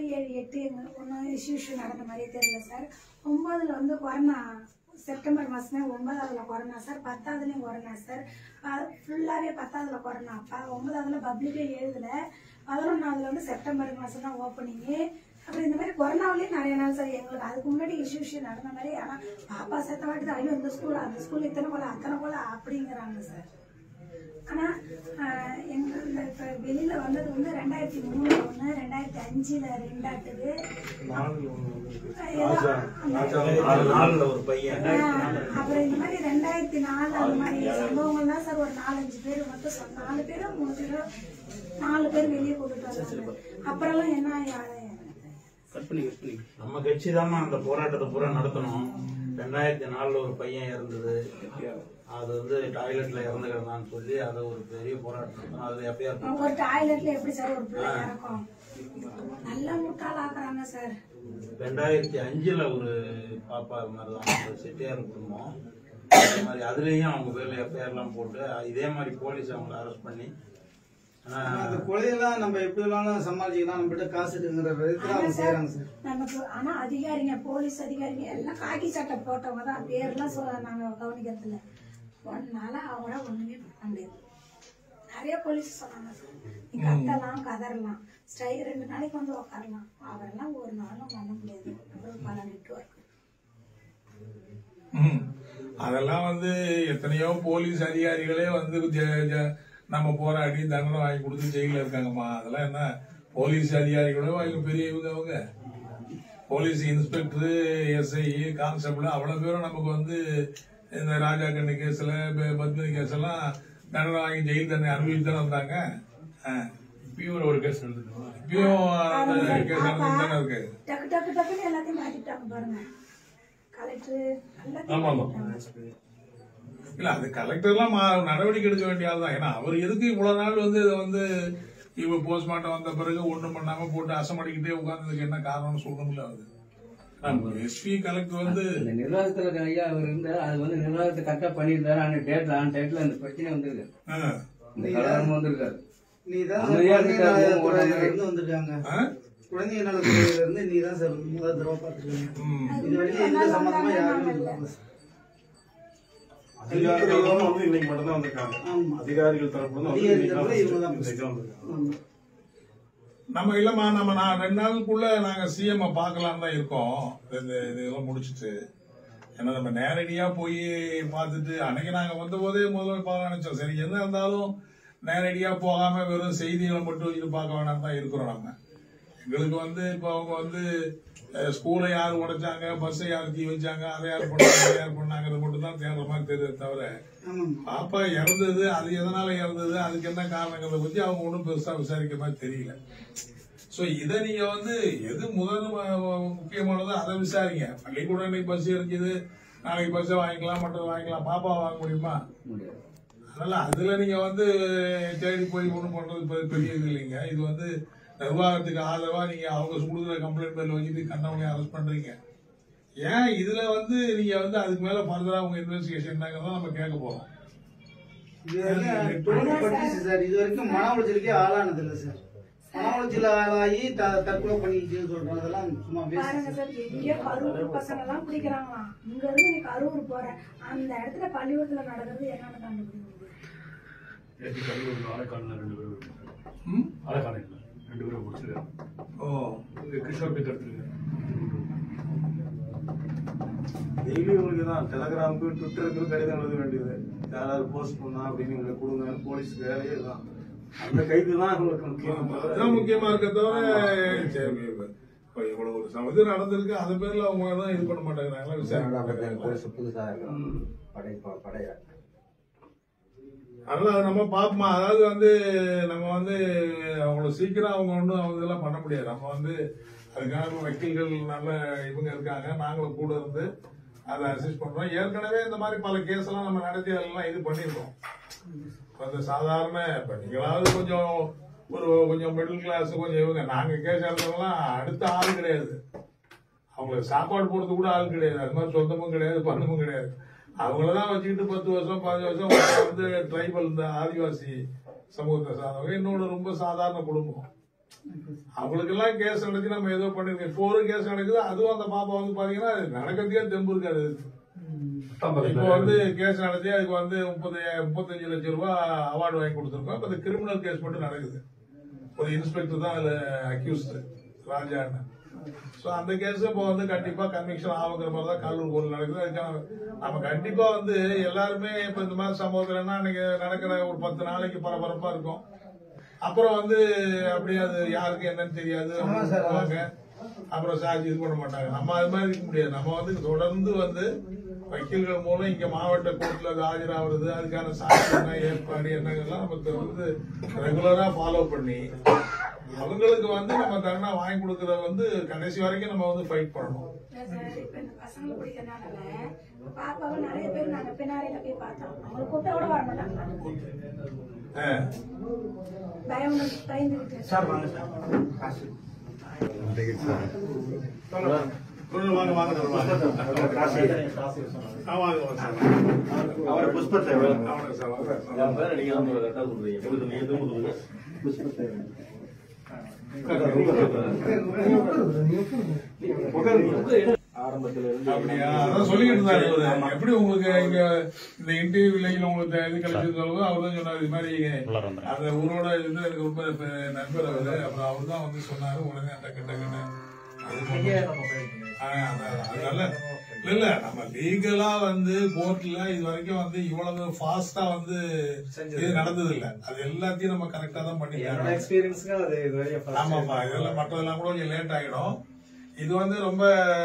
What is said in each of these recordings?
ஏழு எட்டு எங்க ஒன்றும் இஷ்யூ இஷ்யூ நடந்த மாதிரியே தெரியல சார் ஒன்பதுல வந்து கொரோனா செப்டம்பர் மாதமே ஒன்பதாவதுல கொரோனா சார் பத்தாவதுலேயும் கொரோனா சார் ஃபுல்லாகவே பத்தாவதுல கொரோனா ப- ஒன்பதாவதுல பப்ளிக்கே எழுதல பதினொன்றாவதுல வந்து செப்டம்பர் மாதம் தான் ஓப்பனிங்கு அப்புறம் இந்த மாதிரி கொரோனாவிலேயே நிறைய நாள் சார் எங்களுக்கு அதுக்கு முன்னாடி இஷ்யூ இஷ்யூ நடந்த மாதிரி ஆனால் பாப்பா செத்த வாட்டி தான் ஐயோ இந்த ஸ்கூல் அந்த ஸ்கூல் இத்தனை போல அத்தனை போல அப்படிங்கிறாங்க சார் ஆனால் எங்கள் இந்த இப்போ வெளியில் வந்தது வந்து ரெண்டாயிரத்தி மூணு ஒன்று ரெண்டாயிரத்தி அஞ்சில் ரெண்டாட்டுது நாலுல ஒரு பையன் அப்புறம் இந்த மாதிரி ரெண்டாயிரத்தி நாலு அந்த மாதிரி சம்பவங்கள் தான் சார் ஒரு நாலஞ்சு பேர் மட்டும் சொன்ன நாலு பேரோ மூணு பேரோ நாலு பேர் வெளியே கூட்டிட்டு வந்தாங்க அப்புறம்லாம் என்ன யா- நம்ம கட்சி தான் அந்த போராட்டத்தை பூரா நடத்தணும் ரெண்டாயிரத்தி நாலுல ஒரு பையன் இறந்தது அது வந்து டாய்லெட்ல இறந்து கிடந்தான்னு சொல்லி அதை ஒரு பெரிய போராட்டம் நடத்தணும் அதுல எப்படியா ஒரு டாய்லெட்ல எப்படி சார் ஒரு பிள்ளை இறக்கும் நல்லா முட்டாளாக்குறாங்க சார் ரெண்டாயிரத்தி அஞ்சுல ஒரு பாப்பா இது மாதிரி தான் ஒரு செட்டியார் குடும்பம் அதே மாதிரி அதுலயும் அவங்க பேர்ல எஃப்ஐஆர் எல்லாம் போட்டு இதே மாதிரி போலீஸ் அவங்கள அரெஸ்ட் பண்ணி ஆனா, அந்த கொலையெல்லாம் நம்ம எப்படி வேணாலும் சமாளிக்கலாம் நம்ம கிட்ட காசு இருக்குங்கிற விதத்துல அவங்க செய்யறாங்க சார் நமக்கு ஆனா அதிகாரிங்க போலீஸ் அதிகாரிங்க எல்லாம் காக்கி சட்டை போட்டவங்க தான் பேர்லாம் சொல்ல நாங்க கவனிக்கிறது இல்ல ஒன்னால அவங்கள ஒண்ணுமே பண்ண முடியாது நிறைய போலீஸ் சொன்னாங்க சார் நீ கத்தலாம் கதறலாம் ஸ்ட்ரைக் ரெண்டு நாளைக்கு வந்து உட்காரலாம் அவரெல்லாம் ஒரு நாளும் பண்ண முடியாது அப்புறம் பல நெட்ஒர்க் ம். அதெல்லாம் வந்து எத்தனையோ போலீஸ் அதிகாரிகளே வந்து ஜெ- ஜெ- நம்ம போராடி தண்டனை வாங்கி கொடுத்து ஜெயில இருக்காங்கம்மா அதெல்லாம் என்ன போலீஸ் அதிகாரிகளோ அவங்க பெரிய இவங்க அவங்க போலீஸ் இன்ஸ்பெக்டர் எஸ்ஐ கான்ஸ்டபிள் அவ்வளவு பேரும் நமக்கு வந்து இந்த ராஜா கண்ணு கேஸ்ல ப- பத்மினி கேஸ் எல்லாம் தண்டனை வாங்கி ஜெயில் தண்டனை அனுபவித்து தானே வந்தாங்க ஆ. இப்பயும் ஒரு கேஸ் நடந்துட்டு இப்பயும் அந்த கேஸ் நடந்துட்டு தானே இருக்கு டக்கு டக்கு டக்குன்னு எல்லாத்தையும் மாத்திட்டாங்க பாருங்க கலெக்டர் எல்லாத்தையும் ஆமா, ஆமா. மாத்திட்டாங்க. இல்ல அது கலெக்டர்லாம் மா- நடவடிக்கை எடுக்க வேண்டிய ஆள் தான் ஏன்னா அவர் எதுக்கு இவ்வளவு நாள் வந்து இதை வந்து இவ போஸ்ட்மார்ட்டம் வந்த பிறகு ஒண்ணும் பண்ணாம போட்டு அசமடிக்கிட்டே உட்கார்ந்ததுக்கு என்ன காரணம்னு சொல்லணும்ல அது எஸ்பி கலெக்டர் வந்து அந்த நிர்வாகத்துல ஐயா அவர் இருந்தார் அது வந்து நிர்வாகத்தை கரெக்டா பண்ணியிருந்தாரு ஆனா டேட்ல ஆன் டேட்ல அந்த பிரச்சனை வந்திருக்கு ஆ, இந்த கலவரம் வந்திருக்காரு நீ தான் அமைதியா குழந்தை இருக்காரு, நலத்துறையில ஓடாம இருந்து வந்திருக்காங்க ஆ? குழந்தை நலத்துறையில இருந்து நீ தான் சார் முதல் தடவை பார்த்துருக்கீங்க ம். இது வரைக்கும் எந்த சம்பந்தமா யாருமே இல்லை சார். அதிகாரிகள் வந்து இன்னைக்கு மட்டும்தான் வந்திருக்காங்க ஆமா. அதிகாரிகள் தரப்புல இருந்து வந்து அதிகாரி இன்னைக்கு தரப்புல இவங்க தான் இன்னைக்கு தான் வந்திருக்காங்க ஆமா. நம்ம இல்லம்மா நம்ம நான் ரெண்டு நாளுக்குள்ள நாங்க சிஎம் பார்க்கலாம் தான் இருக்கோம் இந்த இதெல்லாம் முடிச்சிட்டு ஏன்னா நம்ம நேரடியா போய் பார்த்துட்டு அன்னைக்கு நாங்க வந்த போதே முதல்ல பார்க்க நினைச்சோம் சரி என்ன இருந்தாலும் நேரடியா போகாம வெறும் செய்திகளை மட்டும் இது பார்க்க வேணாம் தான் இருக்கிறோம் நம்ம எங்களுக்கு வந்து இப்போ அவங்க வந்து அஹ், ஸ்கூலை யார் உடைச்சாங்க பஸ்ஸை யார் தீ வச்சாங்க அதை யார் பண்ணாங்க அதை யார் பண்ணாங்கிறது மட்டும் தான் தேடுற மாதிரி தெரியுது தவிர ஆமாம் பாப்பா இறந்தது அது எதனால இறந்தது அதுக்கு என்ன காரணங்கிறத பத்தி அவங்க ஒன்றும் பெருசா விசாரிக்க மாதிரி தெரியல சோ இதை நீங்க வந்து எது முதல் ம- முக்கியமானதோ அதை விசாரிங்க பள்ளிக்கூடம் இன்னைக்கு பஸ் இருக்குது நாளைக்கு பஸ் வாங்கிக்கலாம் மற்றது வாங்கிக்கலாம் பாப்பா வாங்க முடியுமா முடியாது அதனால அதுல நீங்க வந்து தேடி போய் ஒண்ணு பண்றது பெ- பெரிய இது இல்லைங்க இது வந்து நிர்வாகத்துக்கு ஆதரவா நீங்க அவங்க கொடுக்குற கம்ப்ளைண்ட் பேர்ல வச்சுட்டு கண்ணவனையும் அரெஸ்ட் பண்றீங்க ஏன் இதுல வந்து நீங்க வந்து அதுக்கு மேல ஃபர்தரா உங்க இன்வெஸ்டிகேஷன் என்னங்கிறத நம்ம கேட்க போறோம் இது வரைக்கும் டோட்டல் படிச்சு சார் இது வரைக்கும் மன உளைச்சலுக்கே ஆளானது இல்லை சார் மன உளைச்சல் ஆளாகி த- தற்கொலை பண்ணிக்கிச்சுன்னு சொல்றோம் அதெல்லாம் சும்மா பாருங்க பேச சார் எங்கேயோ கரூர் பசங்க எல்லாம் பிடிக்கிறாங்களாம் இங்க இருந்து நீ கரூர் போற அந்த இடத்துல பள்ளிக்கூடத்துல நடக்கிறது என்னன்னு கண்டுபிடிக்க முடியும் நேற்று கல்லூரி ஆலைக்காலில் ரெண்டு பேரும் ம்? ஆலைக்காலையில் ரெண்டு பேரும் முடிச்சிருக்காங்க ஓ இங்க கிருஷ்ணா பேர் எடுத்துருக்காங்க டெய்லி உங்களுக்கு தான் டெலகிராமுக்கு ட்விட்டருக்கு கடிதம் எழுத வேண்டியது யாராவது போஸ்ட் பண்ணா அப்படின்னு எங்களுக்கு கொடுங்க போலீஸ்க்கு வேலையே தான் அந்த கைது தான் உங்களுக்கு முக்கியம் அதுதான் முக்கியமா இருக்க தவிர சரி, இப்ப இவ்வளவு ஒரு சமது நடந்திருக்கு அது பேர்ல அவங்க தான் இது பண்ண மாட்டேங்கிறாங்களா விசாரிக்க மாட்டேங்கிறாங்களா புதுசா படை படைய அதனால அது நம்ம பாப்போமா அதாவது வந்து நம்ம வந்து அவ்வளவு சீக்கிரம் அவங்க ஒன்றும் அவங்க இதெல்லாம் பண்ண முடியாது நம்ம வந்து அதுக்கான வக்கீல்கள் நல்ல இவங்க இருக்காங்க நாங்களும் கூட இருந்து அதை அசிஸ்ட் பண்றோம் ஏற்கனவே இந்த மாதிரி பல கேஸ் எல்லாம் நம்ம நடத்தி அதெல்லாம் இது பண்ணிருக்கோம் அந்த சாதாரண இப்ப நீங்களாவது கொஞ்சம் ஒரு கொஞ்சம் மிடில் கிளாஸ் கொஞ்சம் இவங்க நாங்க கேஸ் எடுத்தவங்கலாம் அடுத்த ஆள் கிடையாது அவங்களுக்கு சாப்பாடு போடுறது கூட ஆள் கிடையாது அது மாதிரி சொந்தமும் கிடையாது பந்தமும் கிடையாது அவங்களதான் வச்சுக்கிட்டு பத்து வருஷம் பதினஞ்சு வருஷம் ஒருத்தர் வந்து ட்ரைபல் இந்த ஆதிவாசி சமூகத்தை சார்ந்தவங்க இன்னொன்று ரொம்ப சாதாரண குடும்பம் அவங்களுக்கெல்லாம் கேஸ் நடத்தி நம்ம ஏதோ பண்ணிருக்கோம் இப்போ ஒரு கேஸ் நடக்குது அதுவும் அந்த பாப்பா வந்து பாத்தீங்கன்னா அது நடக்கிறதுக்கே தெம்பு இருக்காது இப்போ வந்து கேஸ் நடத்தி அதுக்கு வந்து முப்பது முப்பத்தஞ்சு லட்சம் ரூபாய் அவார்டு வாங்கி கொடுத்துருக்கோம் இப்போ கிரிமினல் கேஸ் மட்டும் நடக்குது ஒரு இன்ஸ்பெக்டர் தான் அதுல அக்யூஸ்ட் ராஜா ஸோ அந்த கேஸ் இப்போ வந்து கண்டிப்பா கன்விக்ஷன் ஆகுங்கிற மாதிரி தான் கல்லூர் கோல் நடக்குது அதுக்கான நம்ம கண்டிப்பா வந்து எல்லாருமே இப்போ இந்த மாதிரி சம்பவத்துலன்னா இன்னைக்கு நடக்கிற ஒரு பத்து நாளைக்கு பரபரப்பா இருக்கும் அப்புறம் வந்து அப்படியே அது யாருக்கு என்னன்னு தெரியாது அவங்க சொல்லுவாங்க. அப்புறம் சார்ஜ் இது பண்ண மாட்டாங்க நம்ம அது மாதிரி இருக்க முடியாது நம்ம வந்து தொடர்ந்து வந்து வக்கீல்கள் மூலம் இங்க மாவட்ட கோர்ட்ல அது ஆஜராகிறது அதுக்கான சாட்சி என்ன ஏற்பாடு என்னங்கெல்லாம் நமக்கு வந்து ரெகுலரா ஃபாலோ பண்ணி அவங்களுக்கு வந்து நம்ம தண்டனை வாங்கி கொடுக்கறத வந்து கடைசி வரைக்கும் நம்ம வந்து ஃபைட் பண்ணணும் சார் இப்ப இந்த பசங்களை பிடிக்கிறதுனால பாப்பாவை நிறைய பேர் நாங்க பின்னாடியில போய் பார்த்தோம் அவங்களை கூப்பிட்ட கூட வர மாட்டாங்க ஆ. பயம் பயந்துகிட்டு சார் வாங்க சார் காசு கொஞ்சம் வாங்க வாங்க வாங்க ஆ, வாங்க வாங்க சார் அவரை புஷ்பத்தை ஆமாங்க சார் வாங்க சார் நீங்க வந்து கரெக்டா சொல்றீங்க உங்களுக்கு நீங்க எதுவும் கொடுங்க ஆரம்பத்துல இருந்து அப்படியா அதான் சொல்லிக்கிட்டு இருந்தாரு இவரு. எப்படி உங்களுக்கு இங்க இந்த இன்டர்வியூல உங்களுக்கு இது கிடைச்சது அவர் தான் சொன்னாரு இது மாதிரி அந்த ஊரோட இது எனக்கு ரொம்ப இப்ப நண்பர் அவரு அப்புறம் அவர் தான் வந்து சொன்னாரு உடனே அந்த கிட்ட கிட்ட அது பண்ணோம். ஆ, அதான், அதனால இல்ல இல்ல நம்ம லீகலா வந்து கோர்ட்ல இது வரைக்கும் வந்து இவ்வளவு ஃபாஸ்டா வந்து இது நடந்தது இல்ல அது எல்லாத்தையும் நம்ம கரெக்டா தான் பண்ணிருக்காங்க எக்ஸ்பீரியன்ஸ்க்கு அது இது வரைக்கும் ஆமாப்பா இதெல்லாம் மற்றதெல்லாம் கூட கொஞ்சம் லேட் ஆகிடும் இது வந்து ரொம்ப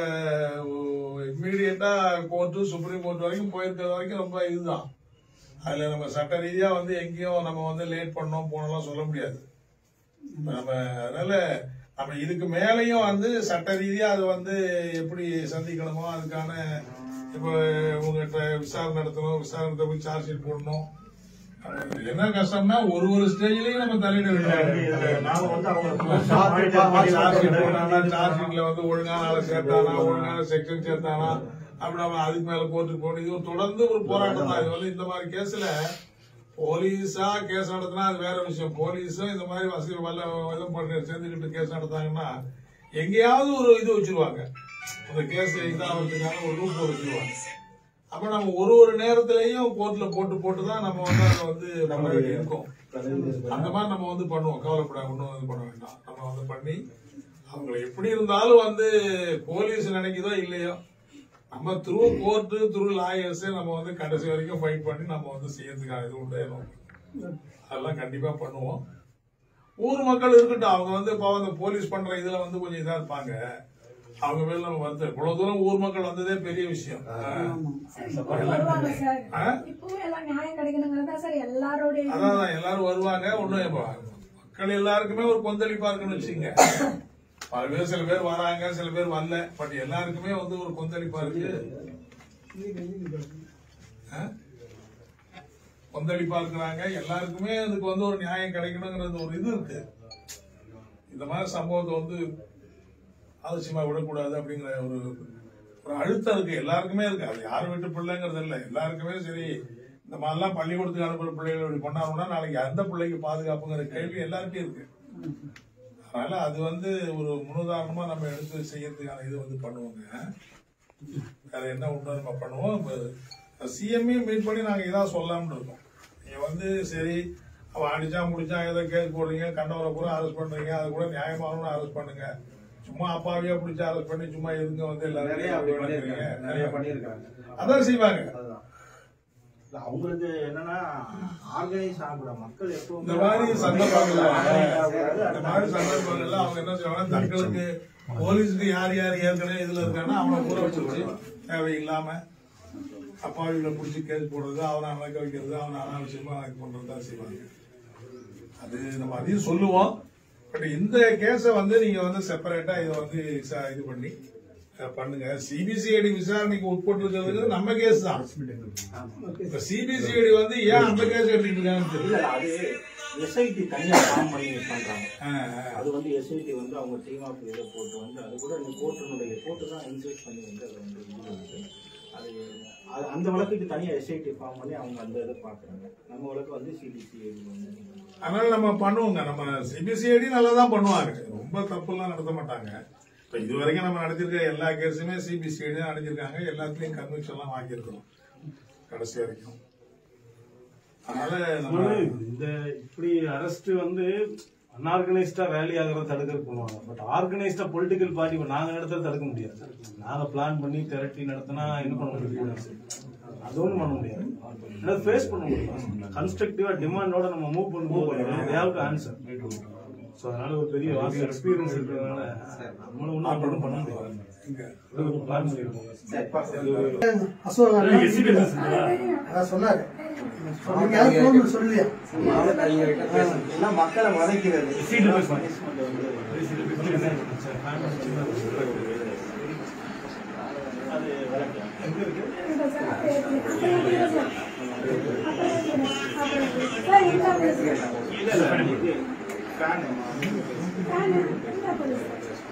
இம்மீடியட்டா கோர்ட்டு சுப்ரீம் கோர்ட் வரைக்கும் போயிருக்கிறது வரைக்கும் ரொம்ப இதுதான் அதுல நம்ம சட்ட ரீதியா வந்து எங்கேயும் நம்ம வந்து லேட் பண்ணோம் போனோம்லாம் சொல்ல முடியாது இப்ப நம்ம அதனால நம்ம இதுக்கு மேலேயும் வந்து சட்ட ரீதியா அது வந்து எப்படி சந்திக்கணுமோ அதுக்கான இப்போ உங்ககிட்ட விசாரணை நடத்தணும் விசாரணை நடத்த போய் சார்ஜ் ஷீட் போடணும் அது என்ன கஷ்டம்னா ஒரு ஒரு ஸ்டேஜ்லயும் நம்ம தலையிட வேண்டியது நாம வந்து அவங்க சார்ஜ் ஷீட் போட்டானா சார்ஜ் ஷீட்ல வந்து ஒழுங்கான ஆளை சேர்த்தானா ஒழுங்கான செக்ஷன் சேர்த்தானா அப்படி நம்ம அதுக்கு மேல கோர்ட்டுக்கு போகணும் இது ஒரு தொடர்ந்து ஒரு போராட்டம் தான் இது வந்து இந்த மாதிரி கேஸ்ல போலீஸா கேஸ் நடத்தினா அது வேற விஷயம் போலீஸும் இந்த மாதிரி வசதி வல்ல இதுவும் பண்ணி சேர்ந்துக்கிட்டு கேஸ் நடத்தாங்கன்னா எங்கேயாவது ஒரு இது வச்சிருவாங்க அந்த கேஸ் இதாகிறதுக்கான ஒரு ரூப் வச்சிருவாங்க அப்ப நம்ம ஒரு ஒரு நேரத்திலையும் கோர்ட்ல போட்டு போட்டு தான் நம்ம வந்து அதை வந்து பண்ண வேண்டி இருக்கும் அந்த மாதிரி நம்ம வந்து பண்ணுவோம் கவலைப்பட ஒன்றும் இது பண்ண வேண்டாம் நம்ம வந்து பண்ணி அவங்களை எப்படி இருந்தாலும் வந்து போலீஸ் நினைக்குதோ இல்லையோ நம்ம த்ரூ கோர்ட்டு த்ரூ லாயர்ஸ் நம்ம வந்து கடைசி வரைக்கும் ஃபைட் பண்ணி நம்ம வந்து செய்யறதுக்கான இது உண்டு அதெல்லாம் கண்டிப்பா பண்ணுவோம் ஊர் மக்கள் இருக்கட்டும் அவங்க வந்து இப்போ அந்த போலீஸ் பண்ற இதுல வந்து கொஞ்சம் இதா இருப்பாங்க அவங்க மேல நம்ம வந்து இவ்வளவு தூரம் ஊர் மக்கள் வந்ததே பெரிய விஷயம் சார் இப்போ வருவாங்க சார் ஆ? இப்பவும் எல்லாம் நியாயம் கிடைக்கணுங்கிறதா சார் எல்லாரோடைய இது. அதான் அதான் எல்லாரும் வருவாங்க ஒண்ணும் இப்ப மக்கள் எல்லாருக்குமே ஒரு கொந்தளிப்பா இருக்குன்னு வச்சுங்க பல பேர் சில பேர் வராங்க சில பேர் வரல பட் எல்லாருக்குமே வந்து ஒரு கொந்தளிப்பா இருக்கு ஆ? கொந்தளிப்பா இருக்கிறாங்க எல்லாருக்குமே அதுக்கு வந்து ஒரு நியாயம் கிடைக்கணுங்கிறது ஒரு இது இருக்கு இந்த மாதிரி சம்பவத்தை வந்து அவசியமா விடக்கூடாது அப்படிங்கிற ஒரு ஒரு அழுத்தம் இருக்கு எல்லாருக்குமே இருக்கு அது யார் வீட்டு பிள்ளைங்கிறது இல்ல எல்லாருக்குமே சரி இந்த மாதிரிலாம் பள்ளிக்கூடத்துக்கு அனுப்புற பிள்ளைகள் இப்படி பண்ணாங்கன்னா நாளைக்கு அந்த பிள்ளைக்கு பாதுகாப்புங்கிற கேள்வி எல்லாருக்கும் இருக்கு அதனால அது வந்து ஒரு முன்னுதாரணமா நம்ம எடுத்து செய்யறதுக்கான இது வந்து பண்ணுவோங்க வேற என்ன உண்டோ நம்ம பண்ணுவோம் சிஎம்ஏ மீட் பண்ணி நாங்க இதான் சொல்லலாம்னு இருக்கோம் நீங்க வந்து சரி அவன் அடிச்சா முடிச்சா ஏதோ கேஸ் போடுறீங்க கண்டவரை பூரா அரெஸ்ட் பண்றீங்க அது கூட நியாயமானவன அரெஸ்ட் பண்ணுங்க சும்மா அப்பாவியா பிடிச்சி அரெஸ்ட் பண்ணி சும்மா எதுங்க வந்து நிறைய அப்படி பண்ணிருக்காங்க எல்லாரும் நிறைய பண்ணிருக்காங்க அதான் செய்வாங்க அதுதான் இல்ல, அவங்களுக்கு என்னன்னா ஆர்கனைஸ் ஆகக்கூடாது மக்கள் எப்பவும் இந்த மாதிரி சந்தர்ப்பங்கள்ல இந்த மாதிரி சந்தர்ப்பங்கள்ல அவங்க என்ன செய்வாங்க தங்களுக்கு போலீஸுக்கு யார் யார் ஏற்கனவே இதுல இருக்காங்கன்னா அவனை ஊற வச்சு வச்சு தேவையில்லாம அப்பாவிகளை பிடிச்சி கேஸ் போடுறது அவனை அமைக்க வைக்கிறது அவனை அனாவசியமா இது பண்றது தான் செய்வாங்க அது நம்ம அதையும் சொல்லுவோம் பட் இந்த கேஸை வந்து நீங்க வந்து செப்பரேட்டா இதை வந்து ச- இது பண்ணி அஹ், பண்ணுங்க சிபிசிஐடி விசாரணைக்கு உட்பட்டு இருக்கிறது நம்ம கேஸ் தான் இப்ப சிபிசிஐடி வந்து ஏன் அந்த கேஸ் எடுத்துட்டு இருக்காங்கன்னு தெரியல இல்ல அது எஸ்ஐடி தனியா ஃபார்ம் பண்ணி பண்றாங்க ஆஹ், ஆஹ். அது வந்து எஸ்ஐடி வந்து அவங்க டீம் ஆஃப் இதை போட்டு வந்து அது கூட இந்த கோர்ட்டினுடைய கோர்ட்டு தான் இன்சைட் பண்ணி வந்து அதை வந்து இது பண்ணுது அது அது- அந்த வழக்குக்கு தனியாக எஸ்ஐடி ஃபார்ம் பண்ணி அவங்க அந்த இதை பார்க்குறாங்க நம்ம வழக்கு வந்து சிபிசிஐடி வந்து அதனால நம்ம பண்ணுவோங்க நம்ம சிபிசிஐடி நல்லா தான் பண்ணுவாங்க ரொம்ப தப்புலாம் நடத்த மாட்டாங்க இப்ப இது வரைக்கும் நம்ம நடத்திருக்க எல்லா கேஸுமே சிபிசிஐடி தான் நடத்திருக்காங்க எல்லாத்துலயும் கன்விக்ஷன் எல்லாம் வாங்கியிருக்கிறோம் கடைசி வரைக்கும் அதனால நம்ம இந்த இப்படி அரெஸ்ட் வந்து அன்ஆர்கனைஸ்டா வேலி ஆகிறத தடுக்கிறது பண்ணுவாங்க பட் ஆர்கனைஸ்டா பொலிட்டிக்கல் பார்ட்டி நாங்க நடத்துறது தடுக்க முடியாது நாங்க பிளான் பண்ணி திரட்டி நடத்தினா என்ன பண்ண முடியும் அது ஒன்றும் பண்ண முடியாது அதாவது ஃபேஸ் பண்ண முடியும் கன்ஸ்ட்ரக்டிவா டிமாண்டோட நம்ம மூவ் பண்ணும்போது தேவ் டு ஆன்சர் ஸோ அதனால ஒரு பெரிய வாஸ்ட் எக்ஸ்பீரியன்ஸ் இருக்கிறதுனால நம்மளும் ஒன்றும் ஒன்றும் பண்ண முடியாது பிளான் பண்ணிருக்கோம் அசோகா அதான் சொன்னாரு நீங்க யாரும் போகணும்னு சொல்லலையா எல்லாம் மக்களை வதைக்கிறது அது வழக்கு எங்க இருக்கு இந்த சார் அப்படியே இருக்கு. அப்படியே இருக்கு சார். அப்படியே இருக்கு. அப்படியே இருக்கு. சார், எங்க போலீஸ்? இல்ல இல்ல இது ஃபேன் ஃபேனு, எங்க போலீஸ்?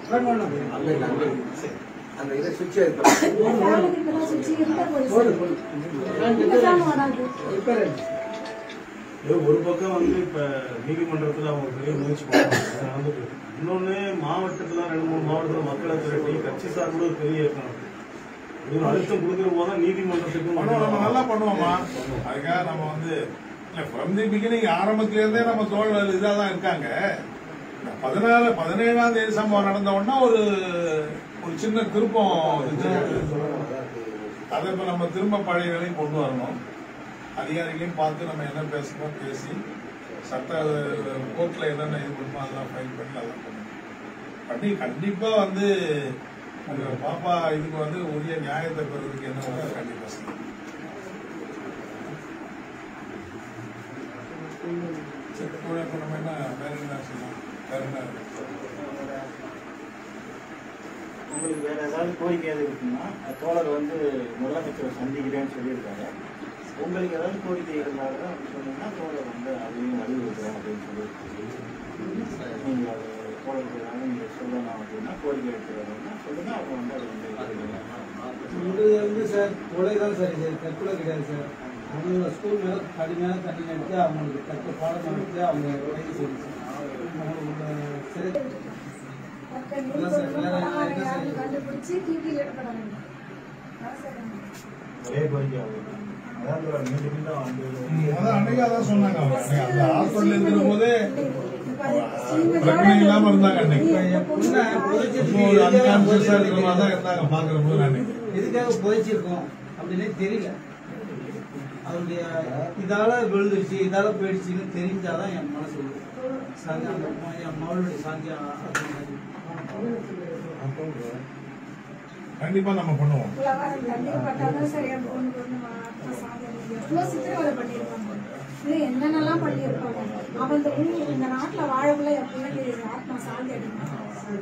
அந்த இதை சுவிட்ச் இந்த ஃபேனுக்கு இப்பதான் சுவிட்ச் எங்க போலீஸ்? இந்த ஃபேன் ஓடாது. இது ஒரு பக்கம் வந்து இப்ப நீதிமன்றத்துல அவங்க பெரிய முயற்சி பண்ணுவாங்க வந்து இன்னொன்னு மாவட்டத்துல ரெண்டு மூணு மாவட்டத்துல மக்களை திரட்டி கட்சி சார்பு ஒரு பெரிய இயக்கம் நடக்குது. இது அழுத்தம் கொடுக்கிற போது நீதிமன்றத்துக்கு பண்ணுவோம் நம்ம நல்லா பண்ணுவோமா அதுக்காக நம்ம வந்து ஃப்ரம் தி பிகினிங் ஆரம்பத்துல இருந்தே நம்ம தோழர்கள் இதாக தான் இருக்காங்க இந்த பதினாலு பதினேழாம் தேதி சம்பவம் நடந்த உடனே ஒரு ஒரு சின்ன திருப்பம் வந்துச்சு. அதை இப்ப நம்ம திரும்ப பழைய வேலையும் கொண்டு வரணும் அதிகாரிகளையும் பார்த்து நம்ம என்ன பேசணும் பேசி சட்ட கோர்ட்ல என்னென்ன இது பண்ணுமோ அதெல்லாம் ஃபைல் பண்ணி அதெல்லாம் பண்ணணும் பண்ணி கண்டிப்பா வந்து உங்க பாப்பா இதுக்கு வந்து உரிய நியாயத்தை பெறதுக்கு என்ன வழி, அதை கண்டிப்பா செய்யணும் சரி, கூட இப்ப நம்ம என்ன வேற என்ன செய்யலாம் வேற என்ன உங்களுக்கு வேற ஏதாவது கோரிக்கை எது இருக்குன்னா தோழர் வந்து முதலமைச்சரை சந்திக்கிறேன்னு சொல்லியிருக்காங்க உங்களுக்கு ஏதாவது கோரிக்கை இருந்தாலும் சொன்னீங்கன்னா தோழர் வந்து அதையும் வலியுறுத்துறேன் அப்படின்னு சொல்லி நீங்க அது தோழருக்கு ஏதாவது நீங்க சொல்லணும் அப்படின்னா கோரிக்கை எடுத்துக்கிறோம்னா சொல்லுங்க அவங்க வந்து அதை வந்து இது வந்து சார் கொலை தான் சார் இது தற்கொலை கிடையாது சார் அவங்க ஸ்கூல் மேல கடுமையான தண்ணி நடத்தி அவங்களுக்கு தக்க பாடம் நடத்தி அவங்க கைது செய்யுது சார் அவங்களுக்கு சரி மற்ற நிறுவனங்கள் பணக்காரங்க யாருன்னு கண்டுபிடிச்சு டிவியில் எடுக்கணும் அதான் சார் ஒரே கோரிக்கை அவ்வளவுதான். அதான் தோழர் மீண்டும் மீண்டும் வந்து அதான் அன்னைக்கு அதான் சொன்னாங்க அவங்க அன்னைக்கு அந்த ஹாஸ்பிட்டல் இருக்கிற போதே இப்ப அது இவங்க பிரச்சனை இல்லாம இருந்தாங்க அன்னைக்கு என் பொண்ணை புதைச்சிட்டு சும்மா ஒரு அன்கான்சியஸா இருக்கிற மாதிரி தான் இருந்தாங்க பாக்குற போது அன்னைக்கு எதுக்காக புதைச்சிருக்கோம் அப்படின்னே தெரியல அவருடைய இதால விழுந்துருச்சு இதால போயிடுச்சுன்னு தெரிஞ்சாதான் என் மனசு விழும். சாந்தி அந்த அம்மா, என் மகளுடைய சாந்தி கண்டிப்பா நம்ம பண்ணுவோம் உலகம் தண்ணீர் பட்டாதான் சரியா பொண்ணு பொண்ணு ஆத்மா சாதனை எவ்வளோ சித்திரவதை பண்ணியிருப்பாங்க இது என்னென்னலாம் பண்ணியிருப்பாங்க அவன் இந்த ஊ- இந்த நாட்டுல வாழக்குள்ள என் பிள்ளைக்கு ஆத்மா சாந்தி அடையும்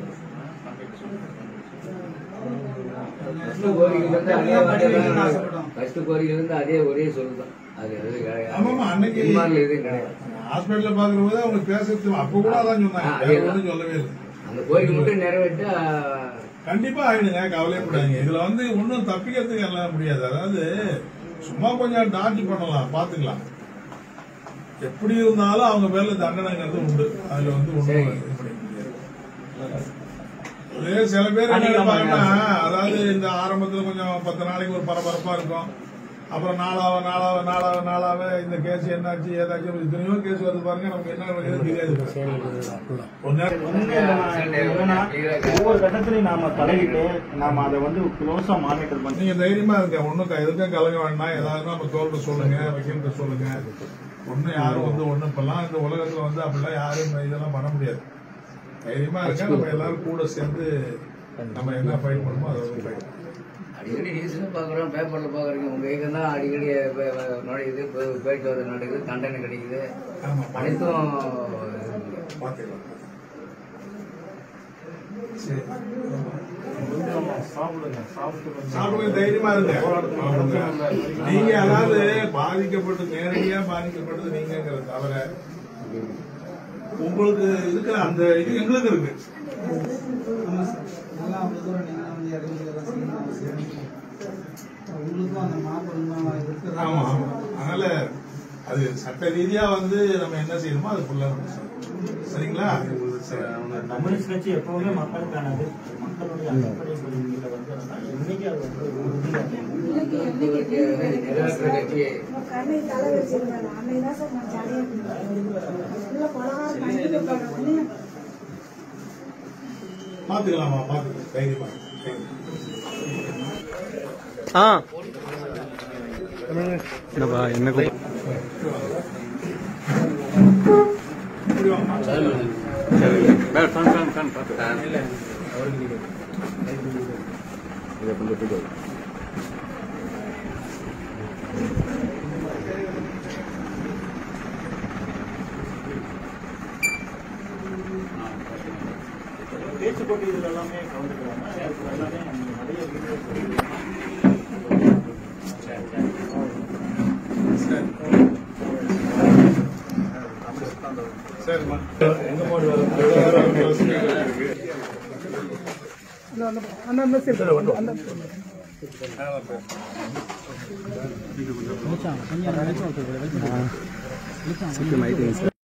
ஃபர்ஸ்ட் கோரிக்கை வந்து அதே ஆசைப்பட்டோம். ஃபர்ஸ்ட் கோரிக்கை வந்து அதே ஒரே சொல்லுதான் அது அது ஆமாமா அன்னைக்கு இம்மாரில் எதுவும் கிடையாது ஹாஸ்பிட்டல்ல பாக்குற போது அவங்க பேசுறது அப்ப கூட அதான் சொன்னாங்க ஆ, வேற அதேதான். ஒண்ணும் சொல்லவே இல்லை அந்த கோரிக்கை மட்டும் நிறைவேற்றா கண்டிப்பா ஆயிடுங்க கவலைப்படாதீங்க இதுல வந்து ஒன்னும் தப்பிக்கிறதுக்கு எல்லாம் முடியாது அதாவது சும்மா கொஞ்சம் டார்ச்சி பண்ணலாம் பாத்துக்கலாம் எப்படி இருந்தாலும் அவங்க மேல தண்டனைங்கிறது உண்டு அதுல வந்து ஒண்ணும் சரி. இது பண்ணிக்க முடியாது. அதே சில பேர் என்ன நினைப்பாங்கன்னா அதாவது இந்த ஆரம்பத்துல கொஞ்சம் பத்து நாளைக்கு ஒரு பரபரப்பா இருக்கும் அப்புறம் நாளாவ நாளாவ நாளாவ நாளாவ இந்த கேஸ் என்னாச்சு ஏதாச்சும் எத்தனையோ கேஸ் வருது பாருங்க நமக்கு என்ன நடக்குதுன்னு தெரியாது ஒரு நேரம் ஒண்ணுமே இல்லைண்ணா. என்னன்னா, ஒவ்வொரு கட்டத்திலையும் நாம தலையிட்டு நாம அதை வந்து க்ளோஸா மானிட்டர் பண்ணி நீங்க தைரியமா இருக்க ஒண்ணும் க- எதுக்கும் கலங்க வேண்டாம் ஏதாவது நம்ம தோல்கிட்ட சொல்லுங்க வக்கீல்கிட்ட சொல்லுங்க ஒண்ணு யாரும் வந்து ஒண்ணு இப்பெல்லாம் இந்த உலகத்துல வந்து அப்படிலாம் யாரும் இதெல்லாம் பண்ண முடியாது தைரியமா இருக்க நம்ம எல்லாரும் கூட சேர்ந்து நம்ம என்ன ஃபைட் பண்ணுமோ அதை வந்து ஃபைட் அடிக்கடி நியூஸ்ல பாக்குறோம் பேப்பர்ல பாக்குறீங்க உங்க இயக்கம் தான் அடிக்கடி பே- பே- நுழையுது பே- பேச்சு வார்த்தை நடக்குது தண்டனை கிடைக்குது ஆமா அனைத்தும் பாத்துக்கலாம் சரி சாப்பிடுங்க சாப்பிட்டு கொஞ்சம் சாப்பிடுங்க தைரியமா இருங்க சாப்பிடுங்க. நீங்க அதாவது பாதிக்கப்பட்டு நேரடியா பாதிக்கப்பட்டது நீங்கிறத தவிர உங்களுக்கு இருக்கிற அந்த இது எங்களுக்கு இருக்கு எல்லாம் அவ்வளவு தூரம் நீங்க வந்து இறங்கி இதெல்லாம் செய்யணும் அவசியம் இல்லை. உங்களுக்கும் அந்த மாப்பிள்ளை இருக்கிறதா ஆமா ஆமா அதனால அது சட்ட ரீதியா வந்து நம்ம என்ன செய்யணுமோ அது ஃபுல்லா நம்ம செய்யணும். சரிங்களா சரி. கம்யூனிஸ்ட் கட்சி எப்பவுமே மக்களுக்கானது மக்களுடைய அடிப்படை கொள்கைகளை வந்து இன்னைக்கு அது வந்து உறுதியா இன்னைக்கு என்னைக்கு நிறைவேற்ற கட்சி உங்க கண்ணை தலை வச்சிருந்தாரு அன்னைக்கு தான் சார் நான் ஜாலியாக இருந்தேன் உள்ள பலகாரம் கண்டிப்பாக பண்ணணும் பாத்துக்கலாமா பாத்துக்கலாம் தைரியமா தைரியமா. ஆ என்னப்பா என்ன கூப்பிட்டு பேச்சு போட்டி இதுல எல்லாமே கலந்துக்கிறாங்க அதுக்கு எல்லாமே நிறைய வீடியோஸ் சரிம்மா எங்க மாடு வர மைட்டிங் சார்